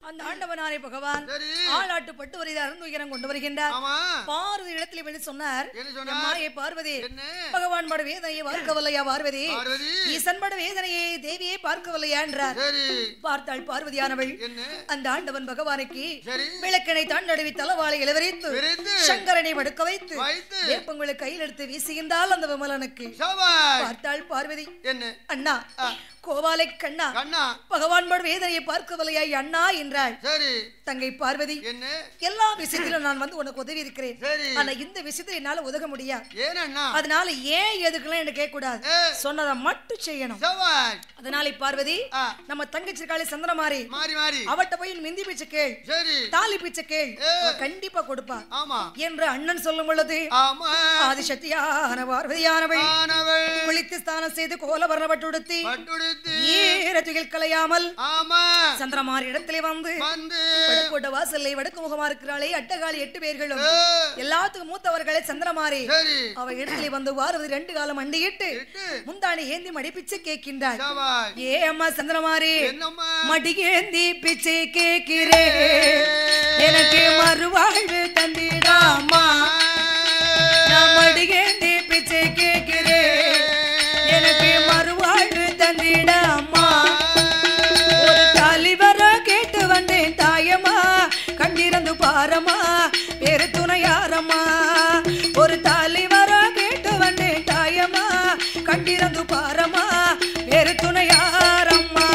அந்த ஆண்டவனாரே பகவான் சரி ஆளாட்டு பட்டு வரிதை அருந்துயரம் கொண்டு வருகின்றார் ஆமா பார்வதி இடத்துல வந்து சொன்னார் என்ன சொன்னார்? மாயே பார்வதி என்ன பகவான் பட வேதனையை பார்க்கவில்லையா பார்வதி பார்வதி ஈசன் பட வேதனையை தேவியை பார்க்கவில்லையா என்றார் சரி பார்த்தாள் பார்வதியானவள் என்ன அந்த ஆண்டவன் பகவானுக்கு சரி விளக்கனை தாண்டடுவி தலவாளை இளவரித்து விரைந்து சங்கரனை மடுக்க வைத்து வைத்து வேப்பங்களை கையில் எடுத்து வீசுகின்றால் அந்த விமலனுக்கு சபாய் பார்த்தாள் பார்வதி என்ன அண்ணா ஆ. கோவாலை கண்ணா கண்ணா பகவான் பட வேதனையை பார்க்கவில்லையா அண்ணா என்றாள் சரி தங்கை பார்வதி என்ன எல்லா விஷயத்திலும் நான் வந்து உனக்கு உதவி இருக்கிறேன் சரி ஆனா இந்த விஷயத்துல என்னால உதவ முடியாது ஏனண்ணா அதனால ஏன் எதுக்கெல்லாம் என்ன கேட்க கூடாது ஏ. சொன்னதை மட்டும் செய்யணும் சபாய் அதனால பார்வதி ஆ. நம்ம தங்கச்சி காளி சந்திரமாரி மாறி மாறி அவட்ட போய் மிந்தி பிச்சை கேள் சரி தாலி பிச்சை கேள் ஏ. அவ கண்டிப்பா கொடுப்பா ஆமா என்று அண்ணன் சொல்லும் பொழுது ஆமா ஆதிசக்தியான பார்வதியானவள் ஆனவள் குளித்து ஸ்தானம் செய்து கோலவர்ணப்பட்டுடுத்தி பட்டுடுத்து ஈரத்துகள் கலையாமல் ஆமா சந்திரமாரி இடத்திலே வந்து வந்து வடக்கோட்ட வாசல்லை வடக்கு முகமா இருக்கிறாளே அட்டகாளி எட்டு பேர்களும் ஏ, எல்லாத்துக்கும் மூத்தவர்களே சந்திரமாரி சரி அவ இடத்திலே வந்து பார்வதி ரெண்டு காலம் அண்டியிட்டு இட்டு முந்தாணி ஏந்தி மடிப்பிச்சு கேட்கின்றாள் சபாய் ஏ அம்மா சந்திரமாரி என்னம்மா மடி ஏந்தி பிச்சை கேட்கிறேன் எனக்கு மறுவாழ்வு தந்திடாமா நான் மடி ஏந்தி பிச்சை கேட்கிறேன் எனக்கு மறுவாழ்வு தந்திடாமா ஒரு தலைவர கேட்டு வந்தேன் தாயம்மா கண்டிருந்து பாரம்மா வேறு துணையாரம்மா ஒரு தலைவர கேட்டு வந்தேன் தாயம்மா கண்டிருந்து பாரம்மா வேறு துணையாரம்மா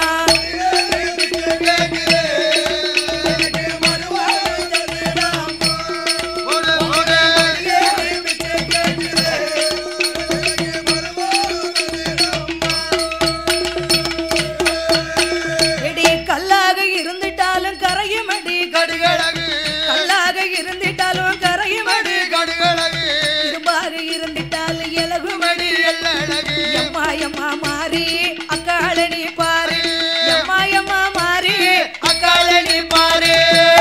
ஒரு ஒரு எடி கல்லாக இருந்துட்டாலும் கரையுமடி கடுகளகு கல்லாக இருந்துட்டாலும் கரையுமடி கடுகளகு இரும்பாக இருந்துட்டாலும் இலகுமடி எல்லழகு எம்மா எம்மா மாறி அக்காளனி பாரு எம்மா எம்மா மாறி அக்காளனி பாரு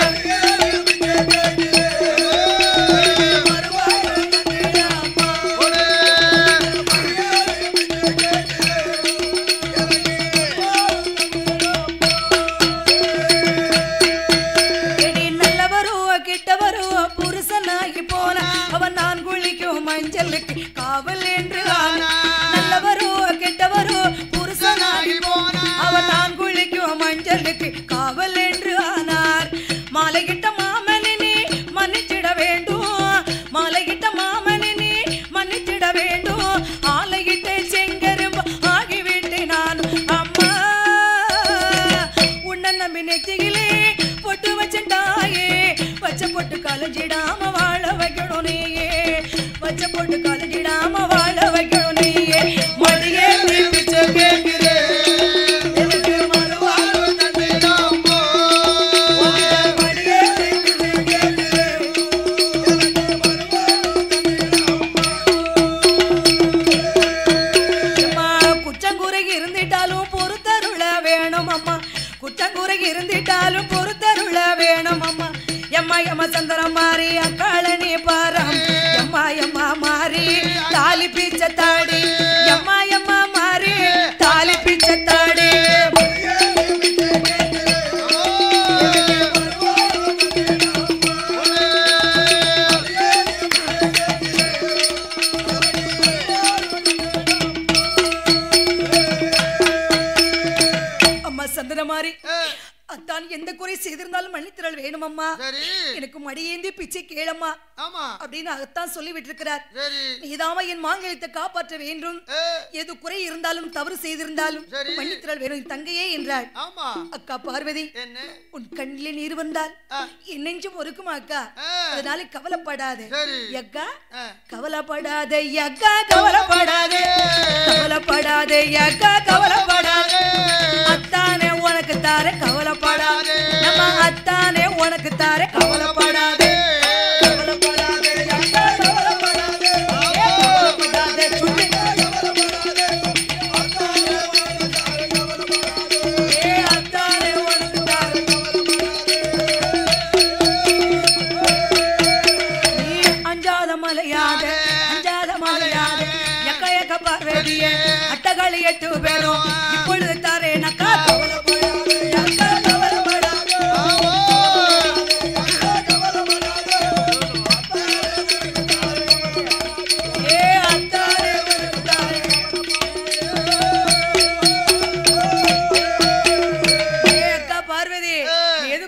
எடி நல்லவரோ கிட்டவரோ புருஷனாகி போன அவன் நான் குளிக்கும் மஞ்சளுக்கு காவல் என்று ஆனா நல்லவரோ கெட்டவரோ புருஷனாகி போன அவன் நான் குளிக்கும் மஞ்சளுக்கு காவல் என்று ஆனார் மாலையிட்ட மாமனினி மன்னிச்சிட வேண்டும் மாலையிட்ட மாமனினி மன்னிச்சிட வேண்டும் ஆலையிட்ட செங்கரும்பு ஆகிவிட்டு நான் அம்மா உன்னை நம்பி நெத்தியிலே பொட்டு வச்சுட்டாயே பச்சை பொட்டு கலைஞ்சிடாம வாழ வைக்கணும் நீயே பச்சை பொட்டு கலைஞ்சிடாம வாழ வைக்கணும் நீயே மடியே பிச்சை கேட்கிறேன் எனக்கு மறுவாழ்வு தந்திடாமோ மடியே பிச்சை கேட்கிறேன் அம்மா குச்சங்குறை இருந்திட்டாலும் பொறுத்தருள வேணும் அம்மா குச்சங்குறை இருந்திட்டாலும் பொறுத்தருள வேணும் அம்மா எம்மா எம்மா சந்திரம் மாறி அக்காளனி பாரம் எம்மா எம்மா மாறி தாலி பீச்ச தாடி எம்மா எம்மா மாறி தாலி பீச்ச தாடி அம்மா சந்திரம் மாறி அத்தான் எந்த குறை செய்திருந்தாலும் மன்னித்திரள் வேணும் அம்மா சரி எனக்கு மடியேந்தி பிச்சை கேளம்மா ஆமா அப்படின்னு அத்தான் சொல்லி விட்டிருக்கிறார் சரி நீதாம என் மாங்கல்யத்தை காப்பாற்ற வேண்டும் ஏ, எது குறை இருந்தாலும் தவறு செய்திருந்தாலும் சரி. மன்னித்திரள் வேணும் என் தங்கையே என்றாள் ஆமா அக்கா பார்வதி என்ன உன் கண்ணிலே நீர் வந்தால் ஆ. என் நெஞ்சு பொறுக்குமா அக்கா ஆ. அதனால கவலைப்படாத சரி. அக்கா ஆ. கவலைப்படாத அக்கா கவலைப்படாத கவலைப்படாத அக்கா கவலைப்படாத அத்தானே உனக்கு தார கவலைப்படாத நம்ம அத்தானே உனக்கு தார கவலைப்படாத கவலைப்படாத அக்கா கவலைப்படாத ஏ, கவலைப்படாத சொல்லு ஏ, அத்தானே உனக்கு தார நீ அஞ்சாத மலையாத அஞ்சாத மலையாத எக்க எக்க பார்வதிய அட்டகளி எட்டு பேரும் இப்பொழுது தாரே நக்கா கவலைப்படாதே, அக்கா கவலைப்படாதே.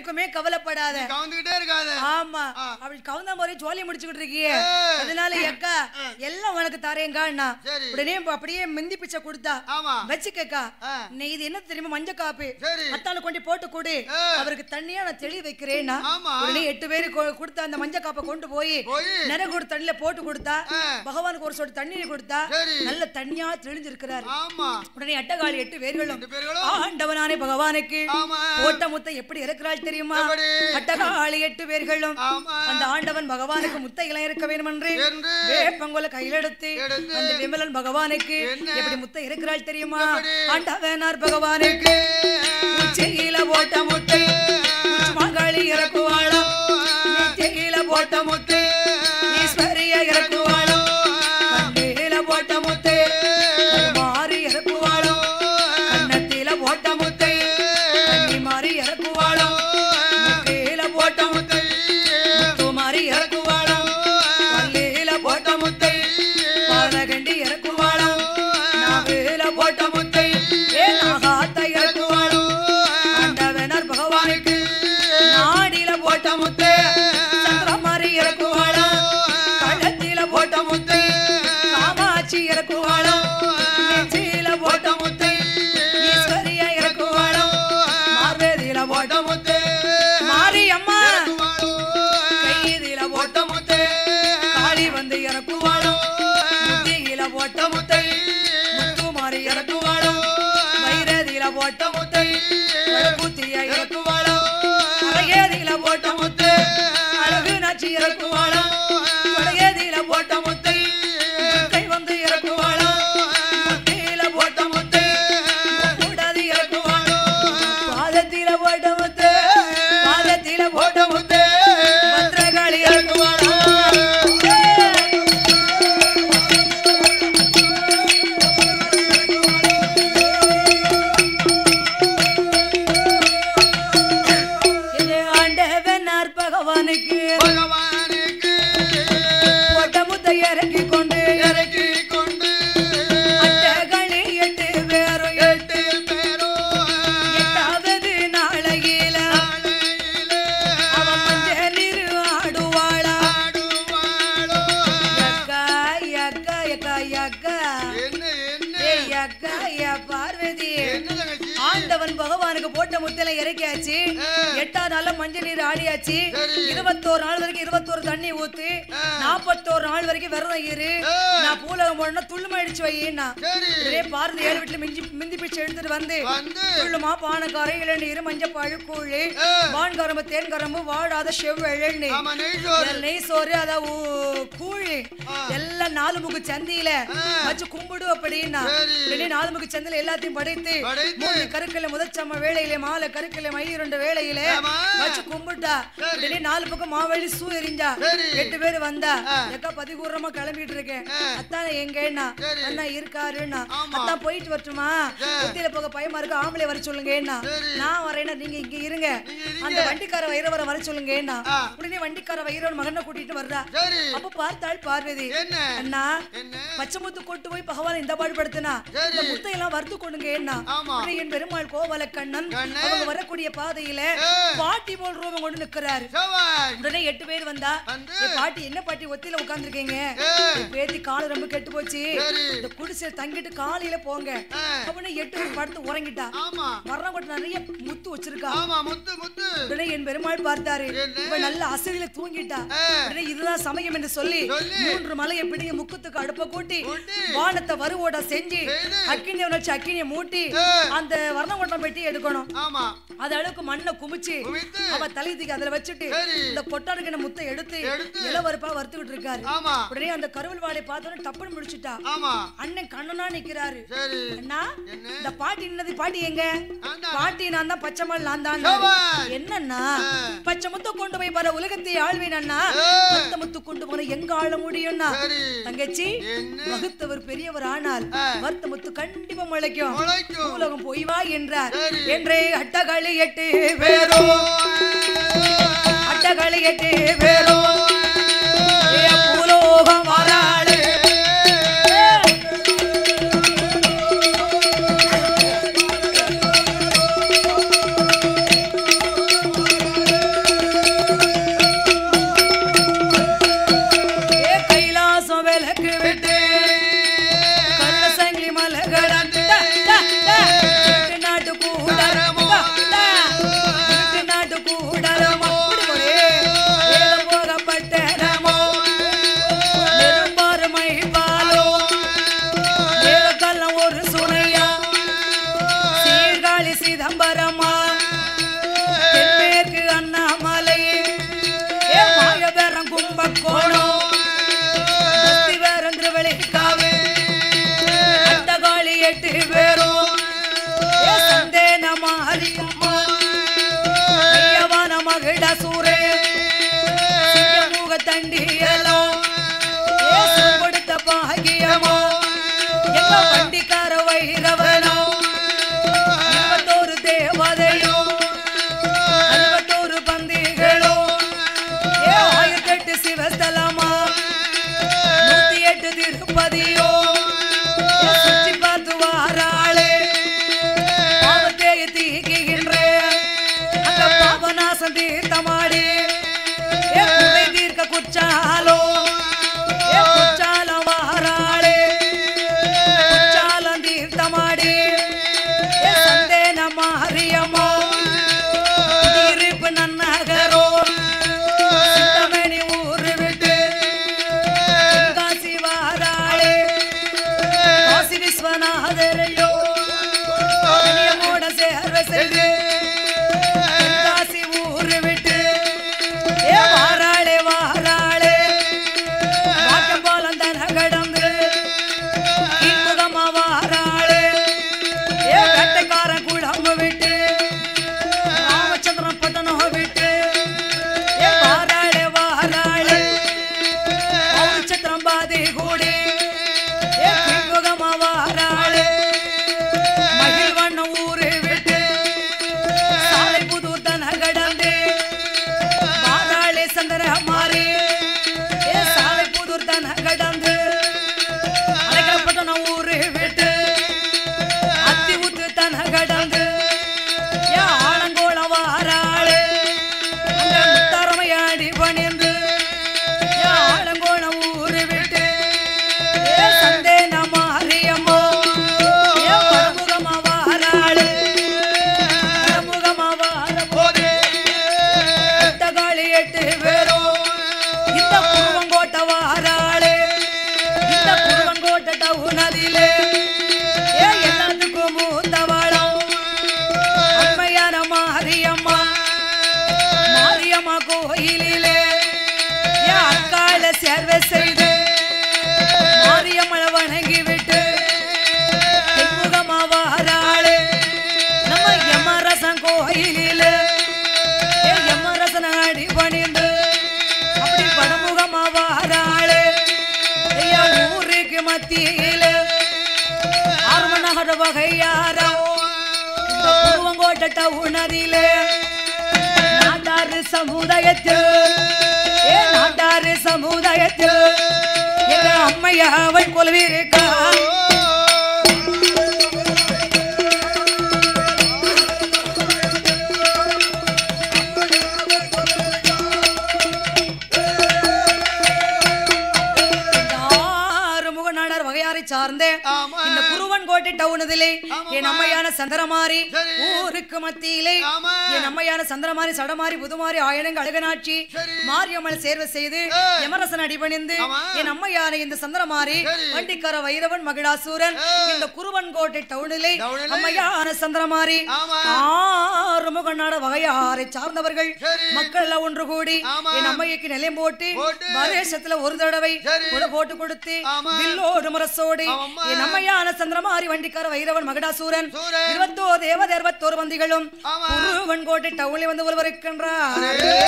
எதுக்குமே கவலைப்படாத கவுந்துகிட்டே இருக்காத ஆமா ஆ. அவள் கவுந்த முறை ஜோலி முடிச்சுக்கிட்டு இருக்கியே ஏய். அதனால எக்கா எல்லாம் உனக்கு தரேங்கண்ணா சரி. உடனே அப்படியே மிந்தி பிச்சை கொடுத்தா ஆமா வச்சுக்கக்கா ஆ. நீ இது என்ன தெரியுமா மஞ்ச காப்பு சரி அத்தானு கொண்டு போட்டு கொடு ஆ. அவருக்கு தண்ணியா நான் தெளி வைக்கிறேன்னா ஆமா உடனே எட்டு பேரு கொ- கொடுத்த அந்த மஞ்ச காப்பை கொண்டு போய் போய் நிறைய கூட தண்ணியில போட்டு கொடுத்தா ஆ. பகவானுக்கு ஒரு சொட்டு தண்ணீர் கொடுத்தா சரி நல்ல தண்ணியா தெளிஞ்சிருக்கிறாரு ஆமா உடனே எட்டகாலி எட்டு பேர்களும் ரெண்டு பேர்களும் ஆண்டவனானே பகவானுக்கு ஆமா போட்ட முத்தை எப்படி இருக்கிறாள் தெரியுமா எப்படி? அட்டகாளி எட்டு பேர்களும் ஆமா அந்த ஆண்டவன் பகவானுக்கு முத்தை இலை இருக்க வேண்டும் என்று என்று வேப்பங்கோல கையில் எடுத்து எடுத்து அந்த விமலன் பகவானுக்கு என்ன? எப்படி முத்தை இருக்கிறாள் தெரியுமா எப்படி? ஆண்டவனார் பகவானுக்கு உச்சியில போட்ட முத்தை மகளி இறக்குவாளோ நெத்தியில போட்ட முத்தை ஈஸ்வரிய இறக்குவாளோ கண்ணில போட்ட முத்தை மாறி இறக்குவாளோ கண்ணத்தில போட்ட முத்தை கண்ணி மாறி இறக்குவாளோ முக்கையில போட்ட முத்தை முத்து மாறி இறக்குவாளோ பல்லில போட்ட முத்தை பாலகண்டி இறக்குவாளோ நாவில போட்ட முத்தை ஏ நாகாத்த இறக்குவாளோ ஆண்டவனார் பகவானுக்கு நாடில போட்ட முத்தை சந்திரம் மாறி இறக்குவாளோ கள்ளத்தில போட்ட முத்தை காமாட்சி இறக்குவாளோ நெஞ்சில போட்ட முத்தை ஈஸ்வரியா இறக்குவாளோ மார்வேதியில போட்ட முத்தை மாரியம்மா கையில போட்ட முத்தை காளி வந்து இறக்குவாளோ முத்தியில போட்ட முத்தை முத்து மாறி இறக்குவாளோ வைரதியில போட்ட முத்தை குத்திய இறக்குவாளோ அழகேதியில போட்ட முத்தை அழகு நாச்சி இறக்குவாளோ அழகேதியில போட்ட முத்தை கை வந்து இறக்குவாளோ முத்தியில போட்ட முத்தை கூடாது இறக்குவாளோ பாதத்தில போட்ட முத்தை பாதத்தில போட்ட முத்தை பத்திரகாளி இறக்குவாளோ இது ஆண்டவனார் பகவானுக்கு பகவானுக்கு போட்ட முத்தை இறக்கி கொண்டு இறக்கி கொண்டு அட்டகளி எட்டு பேரும் எட்டு பேரும் எட்டாவது நாளையில நாளையிலே அவன் மஞ்ச நீர் ஆடுவாளா ஆடுவாளோ. யக்கா யக்கா யக்கா யக்கா என்ன என்ன ஏய் யக்கா யா பார்வதி என்ன தங்கச்சி ஆண்டவன் பகவானுக்கு போட்ட முத்தில இறக்கியாச்சு எட்டாவது நாள்ல மஞ்சள் நீர் ஆடியாச்சு இருபத்தோரு நாள் வரைக்கும் இருபத்தோரு தண்ணி ஊத்து நாற்பத்தோரு நாள் வரைக்கும் விரதம் இரு நான் பூலகம் போடணும் துள்ளுமா அடிச்சு வையின்னா சரி இதே பாரதி ஏழு வீட்டுல மிஞ்சி மிந்தி பிச்சு எடுத்துட்டு வந்து வந்து துள்ளுமா பானக்காரை இளநீர் மஞ்சள் பழுக்கூழு வான்கரம்பு தேன்கரம்பு வாடாத செவ்வெழு ஆமா நெய் சோறு நெய் சோறு அத ஊ- கூழு எல்லாம் நாலு முக்கு சந்தியில வச்சு கும்பிடு அப்படின்னா சரி. உடனே நாலு முக்கு சந்தில எல்லாத்தையும் படைத்து படைத்து. மூணு கருக்கல்ல முதச்சம்ம வேளையிலே மாலை கருக்கல்ல மயில் ரெண்டு வேளையிலே ஆமா. வச்சு கும்பிட்டா உடனே நாலு பக்கம் மாவழி சூ எரிஞ்சா சரி. எட்டு பேர் வந்தா எக்கா பதிகூரமா கிளம்பிட்டு இருக்கேன் அத்தான எங்கன்னா சரி. அண்ணா இருக்காருன்னா ஆமா. அத்தான் போயிட்டு வரட்டுமா குத்தியில போக பயமா இருக்கு ஆம்பளை வர சொல்லுங்கன்னா நான் வரேன்னா நீங்க இங்க இருங்க அந்த வண்டிக்கார வைரவரை வர சொல்லுங்கன்னா ஆ. உடனே வண்டிக்கார வைரவன் மகனை கூட்டிட்டு வர்றா சரி அப்ப பார்த்தாள் பார்வதி என்ன அண்ணா என்ன பச்சை முத்து கொண்டு போய் பகவான் இந்த பாடுபடுத்தினா சரி. இந்த முத்தையெல்லாம் வறுத்து கொடுங்க என்ன ஆமா. உடனே என் பெருமாள் கோவல கண்ணன் கண்ணன். அவங்க வரக்கூடிய பாதையில ஏ. பாட்டி போல் ரூபம் கொண்டு நிக்கிறாரு செவ்வாய் உடனே எட்டு பேர் வந்தா வந்து "ஏய், பாட்டி என்ன பாட்டி ஒத்தியில உட்கார்ந்திருக்கீங்க ஏ. பேத்தி கால் ரொம்ப கெட்டு போச்சு சரி. இந்த குடிசை தங்கிட்டு காலையில போங்க ஆ. அப்படின்னு எட்டு பேர் படுத்து உறங்கிட்டா ஆமா வர்றவங்க நிறைய முத்து வச்சிருக்கா ஆமா முத்து முத்து உடனே என் பெருமாள் பார்த்தாரு என்ன? இவ நல்ல அசதியில தூங்கிட்டா ஆ. உடனே இதுதான் சமயம் என்று சொல்லி சொல்லி. மூன்று மலையை பிடிங்க முக்குத்துக்கு அடுப்ப கூட்டி கூட்டி. வானத்தை வருவோட செஞ்சு செய்து. அக்கினியை வச்சு அக்கினியை மூட்டி ஆ. அந்த வர்ணங்கொட்டம் பெட்டி எடுக்கணும் ஆமா அது அளவுக்கு மண்ணை குமிச்சு குமித்து. அவ தலை தூக்கி அதுல வச்சுட்டு சரி. இந்த பொட்டாடுக்கின முத்தை எடுத்து எடுத்து. இளவருப்பா வறுத்துக்கிட்டு இருக்காரு ஆமா உடனே அந்த கருவல் வாடை பார்த்தோன்னு டப்புன்னு முடிச்சுட்டா ஆமா அண்ணன் கண்ணனா நிக்கிறாரு சரி அண்ணா என்ன இந்த பாட்டி என்னது பாட்டி எங்க நான் தான். பாட்டி நான் தான் பச்சைமல் நான் தான் சபாஷ். என்னன்னா ஆ. பச்சை முத்து கொண்டு போய் வர உலகத்தை ஆழ்வேன் அண்ணா ஏ. பத்த முத்து கொண்டு போன எங்க ஆள முடியும்னா சரி தங்கச்சி என்ன வகுத்தவர் பெரியவர் ஆனால் ஆ. வருத்த முத்து கண்டிப்பா முளைக்கும் முளைக்கும் உலகம் போய் வா என்றார் சரி. என்றே அட்டகளி எட்டு பேரோ அட்டகளி எட்டு பேரோ ஏ பூலோகம் வராளே எங்க வண்டிக்கார வைரவனோ இருபத்தோரு தேவதையோ அறுபத்தோரு பந்திகளோ ஏ ஆயிரத்தி எட்டு சிவஸ்தலமா நூத்தி எட்டு திருப்பதியோ ஏ சுற்றி பார்த்து வாராளே பாவத்தை தீக்குகின்றேன் அந்த பாவநாசம் தீர்த்தமாடி ஏ குறை தீர்க்க குச்சாலோ ஏ குச்சாலம் வாராளே குச்சாலம் தீர்த்தமாடி ஏ சந்தேன மாரியம்மா இருப்பு நன்னகரோ சித்தமணி ஊரு விட்டு காசி வாராளே காசி விஸ்வநாதரையோ கனியமோட சேர்வை செய்து காசி ஊரு விட்டு ஏ வாராளே வாராளே வாக்கம் போலம் தன கடந்து இன்முகமா வாராளே ஏ வேட்டைக்காரன் குழம்பு விட்டு ராமச்சந்திரன் பட்டணம் விட்டு ஏ வாராளே வாராளே சத்திரம் பாதி கூடி ஏ பின்முகமா வாராளே மகிழ் வண்ணம் ஊரு விட்டு சாலை புதூர் தன கடந்து வாராளே சந்திர மாறி ஏ சாலை புதூர் தன கடந்து அழைக்கப்பட்டன ஊரு விட்டு அத்தி ஊத்து தன கடந்து ஏ ஆலங்கோள வாராளே அந்த முத்தாரமையாடி பணிந்து ஏ ஆலங்கோள ஊரு விட்டு ஏ சந்தேன மாரியம்மோ ஏ பரமுகமா வாராளே பரமுகமா வாரமோ காளி எட்டு பேரும் இந்த குருவங்கோட்டை வாராளே இந்த குருவங்கோட்டை டவுனதிலே ஏ எல்லாத்துக்கும் மூத்தவாளம் அம்மையான மாரியம்மா மாரியம்மா கோயிலிலே ஏ அக்கால சேர்வை செய்து மாரியம்மளை வணங்கி விட்டு தென்முகமா வாராளே நம்ம எம்மரசன் கோயிலிலே ஏ எம்மரசன் அடி பணிந்து அப்படி படமுகமா வாராளே ஐயா ஊருக்கு மத்தியிலே ஆர்மநகர வகையாரா இந்த பூவங்கோட்டை டவுனரிலே நாட்டாறு சமுதாயத்தில் ஏ நாட்டாறு சமுதாயத்தில் எங்க அம்மையாவள் கொள்வீருக்கா ஆறுமுக நாடார் வகையாரை சார்ந்தே ஆமா. இந்த குருவன் கோட்டை டவுனதிலே ஆமாம்மா. என் அம்மையான சந்திரமாரி சரி. ஊருக்கு மத்தியிலே ஆமா. என் அம்மையான சந்திரமாரி சடமாரி புதுமாரி ஆயனங்க அழகனாட்சி சரி. மாரியம்மள் சேர்வை செய்து ஏய். எமரசன் அடிபணிந்து ஆமா. என் அம்மையான இந்த சந்திரமாரி சரி. வண்டிக்கார வைரவன் மகிழாசூரன் ஏய். இந்த குருவன் கோட்டை டவுனிலே டவுனிலே. அம்மையான சந்திரமாரி ஆமா. ஆறுமுக நாட வகையாரை சார்ந்தவர்கள் சரி. மக்கள் எல்லாம் ஒன்று கூடி ஆமா. என் அம்மைக்கு நிலையம் போட்டு போட்டு. வருஷத்துல ஒரு தடவை சரி. கூட போட்டு கொடுத்து ஆமா. வில்லோடு முரசோடி ஆமா. என் அம்மையான சந்திரமாரி வண்டிக்கார வைரவன் மகடாசூரன் சூரன். இருபத்தோ தேவ இருபத்தோரு பந்திகளும் ஆமா. குருவன் கோட்டை டவுனில் வந்து ஒருவர் இருக்கின்றார்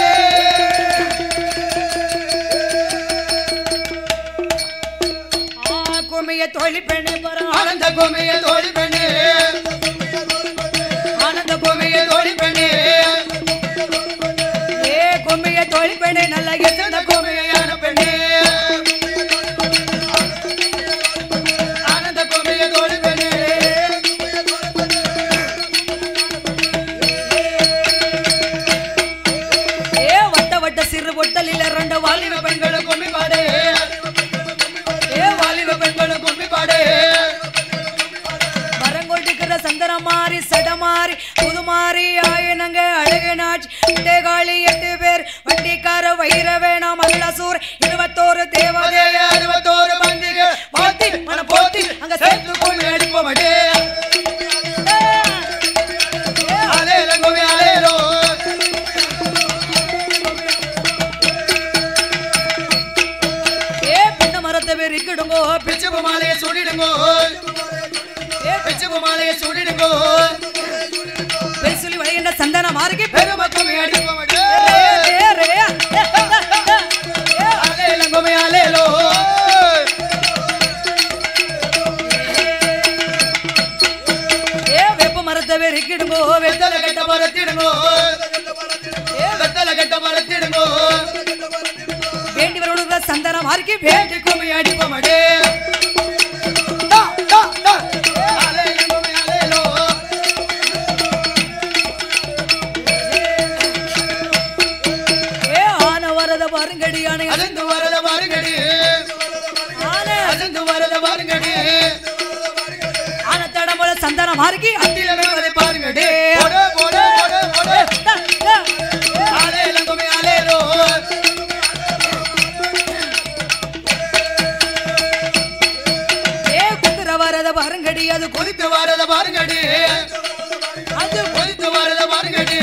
ஆ, கும்மிய தோழி பெண்ணை பர ஆனந்த கோமைய தோழி பெண்ணே ஆனந்த கும்மிய தோழி பெண்ணே ஏ கும்மிய தோழி பெண்ணை நல்ல எத்தனை கோமையான பெண்ணே ஆனந்த கோமைய தோழி பெண்ணே ஏ வட்ட வட்ட சிறு பொட்டலில் ரெண்டு வாலிப பெண்கள் பெண்களும் கும்மி பாடே ஏ வாலிப பெண்கள் கும்மி பாடே வரங்கொட்டிக்கிற சந்தனமாரி சடமாரி புதுமாரி ஆயனங்க அழகனாட்சி முட்டைகாளி எட்டு பேர் வண்டிக்கார வைரவேணா மகிழசூர் இருபத்தோரு தேவதே அறுபத்தோரு பந்திகள் போத்தி மன போத்தி அங்க சேர்த்து கும்மி அடிப்போம் அடே அலேல கும்மி அலேலோ ஏ பின்ன மரத்தை பேர் இக்கிடுங்கோ பிச்சு மாலையை சுடிடுங்கோ பிச்சு மாலையை சுடிடுங்கோ பெருசுலி வளைகின்ற சந்தன மார்கி பெரும கும்மி அடிப்போம் அடே அலேல கும்மி அலேலோ சந்தனம் அருகி வேண்டி கும்மி அடிப்போமடே டா டா டா அலேலங்கோமே அலேலோ ஏ ஆன வரத பாருங்கடி ஆனை அசந்து வரத பாருங்கடி ஆனை அசந்து வரத பாருங்கடி ஆன தடமுல சந்தனம் அருகி அத்தில மேவதை பாருங்கடி போடு போடு போடு போடு அலேலங்கோமே அலேலோ ஏ குதிர வரத பாருங்கடி அது கொதி கொதித்து வரத பாருங்கடி அது கொதித்து வரத பாருங்கடி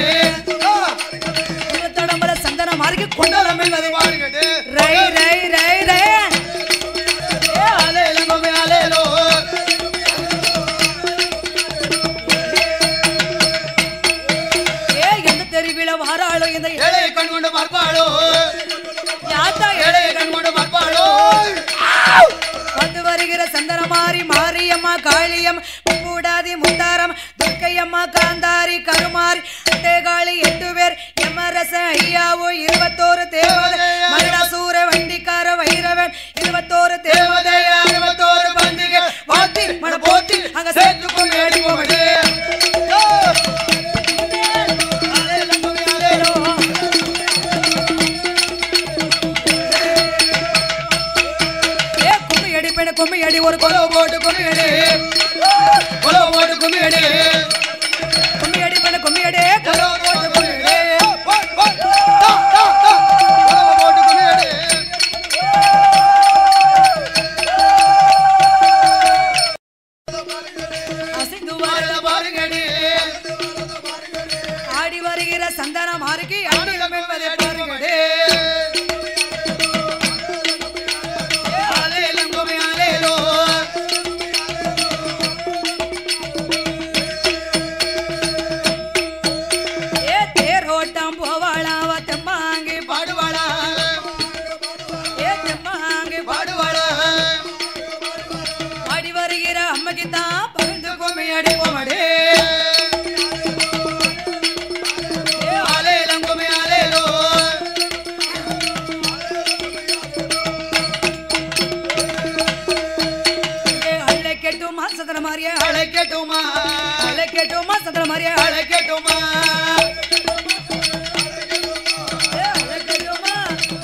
தடமுல சந்தனம் அருகி கொண்டலம் கொண்டலம் என்பதை பாருங்கடி ரை ரை ரை ரை ஏ அலேலங்கோமே அலேலோ ஏ எந்த தெருவில வாராளோ இந்த ஏழை கண் கொண்டு பார்ப்பாளோ யாத்தா ஏழை கண் கொண்டு பார்ப்பாளோ வந்து வருகிற சந்தனமாரி மாரியம்மா காளியம் கூடாதி முத்தாரம் துர்க்கையம்மா காந்தாரி கருமாரி தேகாளி எட்டு பேர் எமரச ஐயாவோ இருபத்தோரு தேவதை மருடாசூர வண்டிக்கார வைரவன் இருபத்தோரு தேவதை தேவதைய அறுபத்தோரு பந்திகை வாழ்த்தி மன போத்தி அங்க சேர்த்து கொண்டு அடிப்போமடே அலேலங்கோமே அலேலோ ஏ கும்மி அடி பெண்ணு கும்மி அடி ஒரு கொலை கொலவு போட்டு குமியடி கொலவு போட்டு குமியடி கும்மி அடி பெண்ணு கும்மி அடி கொலவு போட்டு குமியடி டா டா டா கொலவு போட்டு குமியடி அசைந்து வர வரத பாருங்கடி ஆடி வருகிற சந்தனம் அருகி அடிலம் என்பதை பாருங்கடி அலேலங்கோமே அலேலோ ஏ தேரோட்டம் போவாளாவ தெம்மாங்கி பாடுவாளா ஏ தெம்மாங்கி பாடுவாளா ஆடி வருகிற அம்மைக்கு தான் பகிர்ந்து கும்மி அடிப்போமடே அலேலங்கோமே அலேலோ ஏ அள்ளை கெட்டுமா சந்திர மாதிரியே அழைக்கட்டுமா அள்ளை கெட்டுமா சந்திர மாதிரியே அழைக்கட்டுமா ஏ அள்ளை கெட்டுமா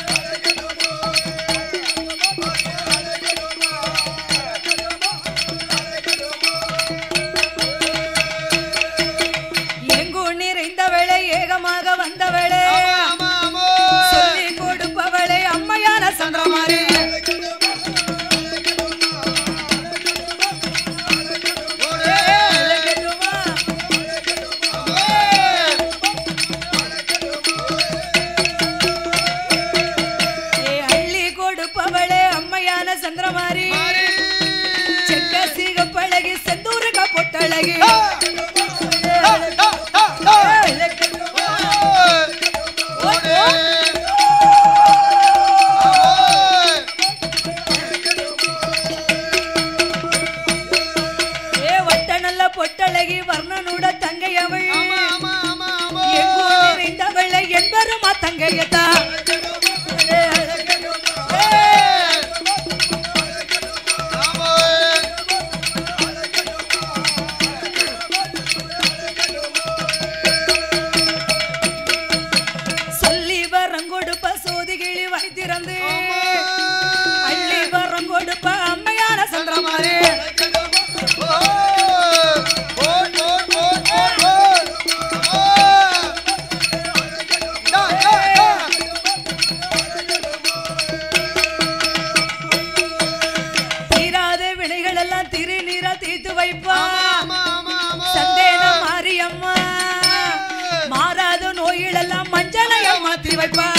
எங்கு நிறைந்தவளே ஏகமாக வந்தவளே ஆமா, ஆமா. சொல்லி கொடுப்பவளே அம்மையான சந்திரமாரி ஓடே. அள்ளை கெட்டுமா ஏ அள்ளி கொடுப்பவளே அம்மையான சந்திரமாரி செக்க சீக பழகி செந்தூருக பொட்டழகி ஓடே. ஏ வட்ட நல்ல பொட்டழகி வர்ணனுட தங்கை அவள் ஆமா, ஆமா, ஆமா, ஆமா. எங்கோ நிறைந்தவளை என்பருமா தங்கையத்தா ஆமா. சொல்லி வரம் கொடுப்ப சோதிகிழி வைத்திறந்து அள்ளி வரம் கொடுப்ப அம்மையான சந்திரமாரி தீராத வினைகள் எல்லாம் திருநீரா தீர்த்து வைப்பா சந்தேன மாரியம்மா மாறாத நோய்களெல்லாம் மஞ்சளையா மாத்தி வைப்பா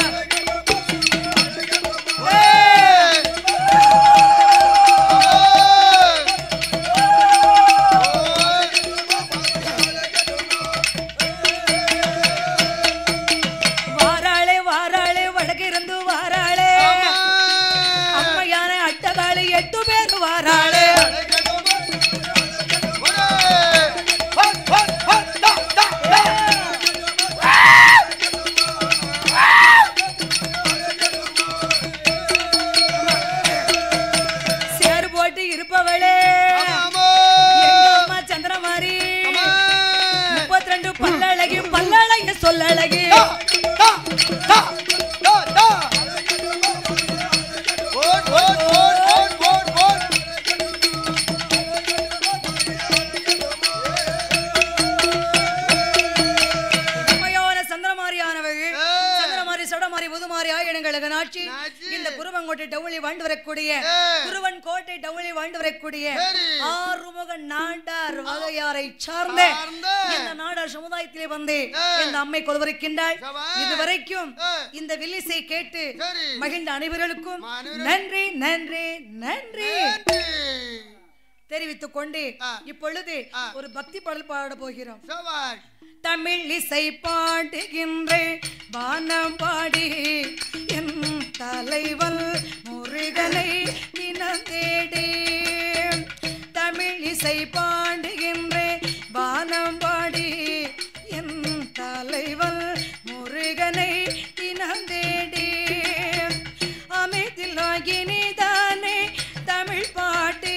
வாராளே வாராளே வடக்கிருந்து வாராளே அம்மையான அட்டகாளி எட்டு பேர் வாராளே சடமாரி புதுமாரி ஆயிடங்களுக்கு நாட்சி நாச்சி. இந்த குருவங்கோட்டை டவுளி வாழ்ந்து வரக்கூடிய ஏ. குருவன் கோட்டை டவுளி வாழ்ந்து வரக்கூடிய சரி. ஆறுமுக நாடார் வகையாரை சார்ந்த சார்ந்த. இந்த நாடார் சமுதாயத்திலே வந்து ஏ. இந்த அம்மை கொலுவருக்கின்றாள் சபா. இதுவரைக்கும் ஏ. இந்த வில்லிசை கேட்டு சரி. மகிழ்ந்த அனைவர்களுக்கும் அனைவரும் நன்றி நன்றி நன்றி நன்றி. தெரிவித்துக் கொண்டு ஆ. இப்பொழுது ஆ. ஒரு பக்தி பாடல் பாட போகிறோம் சபாஷ். தமிழ் இசை பாடுகின்ற வானம் பாடி என் தலைவன் முருகனை தினந்தேடி தமிழ் இசை பாடுகின்ற வானம் பாடி என் தலைவன் முருகனை தினந்தேடி அமைதிலோகினிதானே தமிழ் பாட்டு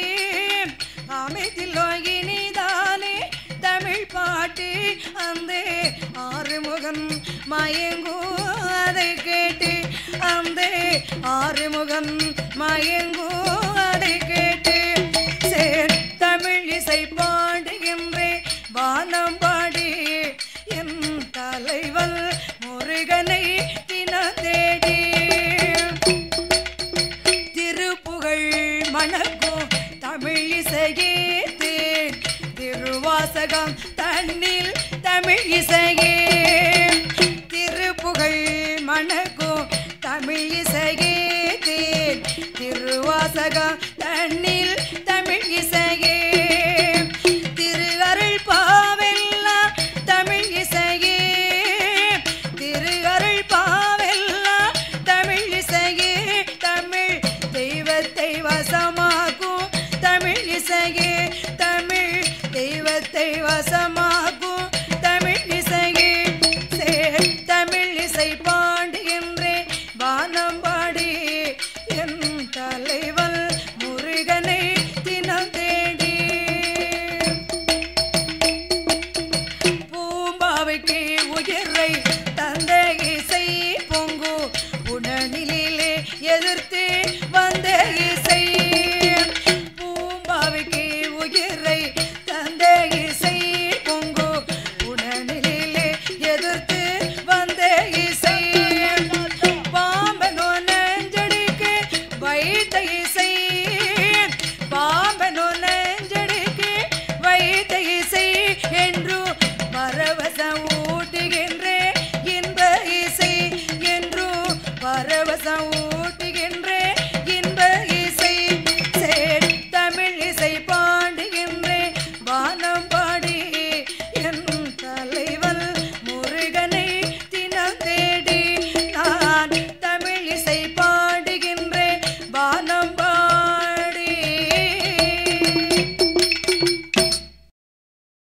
அமைதிலோகினிதானே தமிழ் பாட்டு அந்த ஆறுமுகன் மயங்கும் அதை கேட்டு அந்த ஆறுமுகன் மயங்கும் அதை கேட்டு சேர் தமிழ் இசை பாடுகின்ற வானம் பாடி என் தலைவன் முருகனை தினந்தேடி திருப்புகழ் மணக்கும் தமிழ் இசையே தேன் திருவாசகம் தன்னில் தமிழ் இசையே திருப்புகழ் மணக்கும் தமிழ் இசையே தேன் திருவாசகம் தன்னில் தமிழ் இசையே திரு அருள் பாவெல்லாம் தமிழ் இசையே திரு அருள் பாவெல்லாம் தமிழ் இசையே தமிழ் தெய்வத்தை வசமாக்கும் தமிழ் இசையே தமிழ் தெய்வத்தை வசமாக்கும் தமிழ் இசையே சே- தமிழ் இசை பாடுகின்றே வானம் பாடி என் தலைவன் முருகனை தினம் தேடி பூம்பாவைக்கு உயிரை தந்த இசை பொங்கு உடனிலே எதிர்த்து வந்த இசை பூம்பாவைக்கு உயிரை தந்த இசை பொங்கு உடனிலே எதிர்த்து வந்த இசை பாம்பனோ நெஞ்சடிக்கு வைத்த இசை பாம்பனோ நெஞ்சடிக்கு வைத்த இசை என்று பரவசம் ஊட்டுகின்ற இன்ப இசை என்று பரவசம்